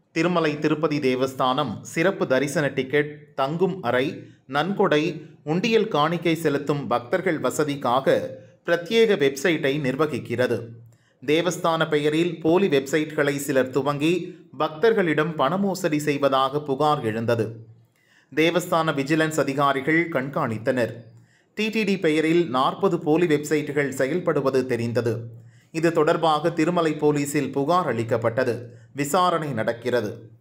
திருமலை திருப்பதி தேவஸ்தானம் சிறப்பு தரிசன டிக்கெட் தங்கும் அறை நன்கொடை உண்டியல் காணிக்கை செலுத்தும் பக்தர்கள் வசதிக்காக பிரத்யேக வெப்சைட்டை நிர்வகிக்கிறது தேவஸ்தான பெயரில் போலி வெப்சைட்களை சிலர் துவங்கி பக்தர்களிடம் பண மோசடி செய்வதாக புகார் எழுந்தது தேவஸ்தான விஜிலன்ஸ் அதிகாரிகள் கண்காணித்தனர் டிடிடி பெயரில் நாற்பது போலி வெப்சைட்டுகள் செயல்படுவது தெரிந்தது இது தொடர்பாக திருமலை போலீசில் புகார் அளிக்கப்பட்டது விசாரணை நடக்கிறது